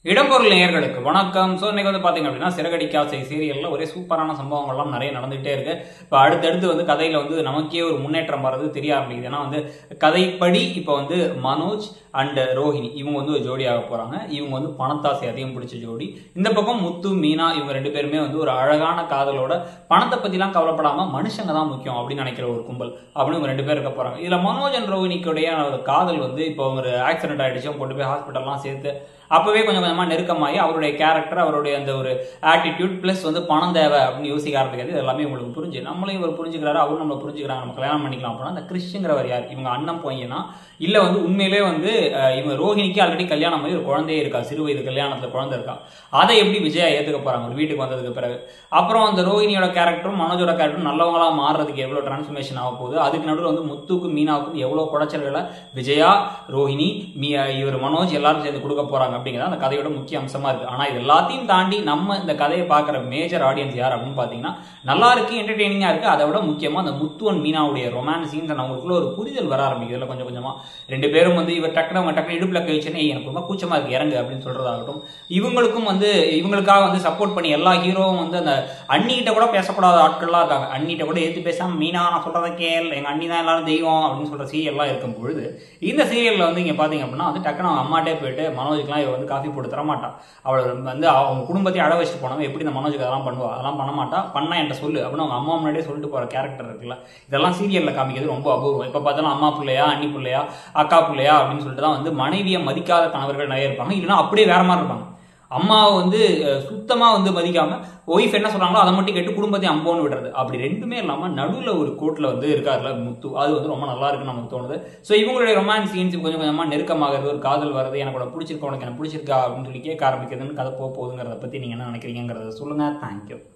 இடம்பொருள் நேயர்களுக்கு வணக்கம் ஸோ இன்னைக்கு வந்து பார்த்தீங்க அப்படின்னா சிறகடிக்காசை சீரியலில் ஒரே சூப்பரான சம்பவங்கள்லாம் நிறைய நடந்துகிட்டே இருக்கு இப்போ அடுத்தடுத்து வந்து கதையில் வந்து நமக்கே ஒரு முன்னேற்றம் வர்றது தெரிய ஆரம்பிக்குது ஏன்னா வந்து கதைப்படி இப்போ வந்து மனோஜ் அண்ட் ரோஹிணி இவங்க வந்து ஒரு ஜோடியாக போகிறாங்க இவங்க வந்து பணத்தாசை அதிகம் பிடிச்ச ஜோடி இந்த பக்கம் முத்து மீனா இவங்க ரெண்டு பேருமே வந்து ஒரு அழகான காதலோட பணத்தை பற்றிலாம் கவலைப்படாமல் மனுஷங்க தான் முக்கியம் அப்படின்னு நினைக்கிற ஒரு கும்பல் அப்படின்னு இவங்க ரெண்டு பேர் இருக்க போகிறாங்க இதில் மனோஜ் அண்ட் ரோஹிணிக்குடைய ஒரு காதல் வந்து இப்போ ஒரு ஆக்சிடென்ட் ஆகிடுச்சு அவங்க கொண்டு போய் ஹாஸ்பிட்டல்லாம் சேர்த்து அப்பவே கொஞ்சம் கொஞ்சமாக நெருக்கமாகி அவருடைய கேரக்டர் அவருடைய அந்த ஒரு ஆட்டிடியூட் ப்ளஸ் வந்து பணம் தேவை அப்படின்னு யோசிக்க ஆரம்பிக்கிறது இது எல்லாமே உங்களுக்கு புரிஞ்சு நம்மளையும் இவர் புரிஞ்சுக்கிறாரு அவரும் நம்மளை புரிஞ்சுக்கிறாங்க நம்ம கல்யாணம் பண்ணிக்கலாம் அப்படின்னா அந்த கிறிஸ்டிங்கிறவர் யார் இவங்க அண்ணன் பையனா இல்லை வந்து உண்மையிலே வந்து அஹ், இவங்க ரோஹிணிக்கு ஆல்ரெடி கல்யாணம் ஆகி ஒரு குழந்தையே இருக்கா சிறு வயது கல்யாணத்தில் குழந்தை இருக்கா அதை எப்படி விஜயா ஏற்றுக்க போகிறாங்க ஒரு வீட்டுக்கு வந்ததுக்கு பிறகு அப்புறம் அந்த ரோஹிணியோட கேரக்டரும் மனோஜோட கேரக்டரும் நல்லவங்களா மாறுறதுக்கு எவ்வளோ டிரான்ஸ்ஃபர்மேஷன் ஆக போகுது அதுக்கு நடுவில் வந்து முத்துக்கும் மீனாவுக்கும் எவ்வளோ குடைச்சல்களை விஜயா ரோஹிணி மீ இவர் மனோஜ் எல்லாரும் சேர்ந்து கொடுக்க போறாங்க அப்படிங்கிறது அந்த கதையோட முக்கிய அம்சமா இருக்கு ஆனா இது எல்லாத்தையும் தாண்டி நம்ம இந்த கதையை பார்க்குற மேஜர் ஆடியன்ஸ் யார் அப்படின்னு பார்த்தீங்கன்னா நல்லா இருக்கு என்டர்டெய்னிங்கா இருக்கு அதை விட முக்கியமா அந்த முத்துவன் மீனாவுடைய ரொமான்ஸ் சீன்ஸ் அவங்களுக்குள்ள ஒரு புரிதல் வர ஆரம்பிக்குது இதுல கொஞ்சம் கொஞ்சமா ரெண்டு பேரும் வந்து இவர் டக்குனு அவங்க டக்குனு இடுப்புல கழிச்சுன்னு "ஏய், எனக்கு ரொம்ப கூச்சமா இருக்கு இறங்கு அப்படின்னு சொல்றதாகட்டும் இவங்களுக்கும் வந்து இவங்களுக்காக வந்து சப்போர்ட் பண்ணி எல்லா ஹீரோவும் வந்து அந்த அண்ணிகிட்ட கூட பேசக்கூடாத ஆட்கள்லாம் இருக்காங்க அண்ணிகிட்ட கூட ஏத்து பேசாம மீனா நான் சொல்றதை கேள் எங்க அண்ணி தான் எல்லாரும் தெய்வம் அப்படின்னு சொல்ற சீரியல்லாம் இருக்கும் பொழுது இந்த சீரியல்ல வந்து இங்க பாத்தீங்க அப்படின்னா வந்து டக்குனு அவங்க அம்மாட்டே போயிட்டு மனோஜுக்குலாம் இவ வந்து காஃபி போட்டு தர மாட்டான் அவள் வந்து அவங்க குடும்பத்தையும் அட வச்சுட்டு போனவங்க எப்படி இந்த மனோஜுக்கு அதெல்லாம் பண்ணுவா அதெல்லாம் பண்ண மாட்டா பண்ணா என்கிட்ட சொல்லு அப்படின்னு அவங்க அம்மா முன்னாடியே சொல்லிட்டு போற கேரக்டர் இருக்குல்ல இதெல்லாம் சீரியல்ல காமிக்கிறது ரொம்ப அபூர்வம் இப்ப பார்த்தாலும் அம்மா பிள்ளையா அண்ணி பிள்ளையா அக்கா பிள்ளையா அப்படின்னு சொல்லிட்டு தான் வந்து மனைவியை மதிக்காத கணவர்கள் நிறைய இருப்பாங்க இல்லைன்னா அப்படியே வேற மாதிரி இருப்பாங்க அம்மாவை வந்து அஹ், சுத்தமா வந்து மதிக்காம ஒய்ஃப் என்ன சொல்றாங்களோ அதை மட்டும் கேட்டு குடும்பத்தையும் அம்போன்னு விடுறது அப்படி ரெண்டுமே இல்லாம நடுவுல ஒரு கோட்ல வந்து இருக்காருல முத்து அது வந்து ரொம்ப நல்லா இருக்குன்னு நமக்கு தோணுது ஸோ இவங்களுடைய ரொமான்ஸ் சீன்ஸ் கொஞ்சம் கொஞ்சமா நெருக்கமாகிறது ஒரு காதல் வருது எனக்கு உனக்கு பிடிச்சிருக்கா உனக்கு எனக்கு பிடிச்சிருக்கா அப்படின்னு சொல்லி கேட்க ஆரம்பிக்கிறதுன்னு கதை போக போகுதுங்கிறத பத்தி நீங்க என்ன நினைக்கிறீங்கிறத சொல்லுங்க தேங்க்யூ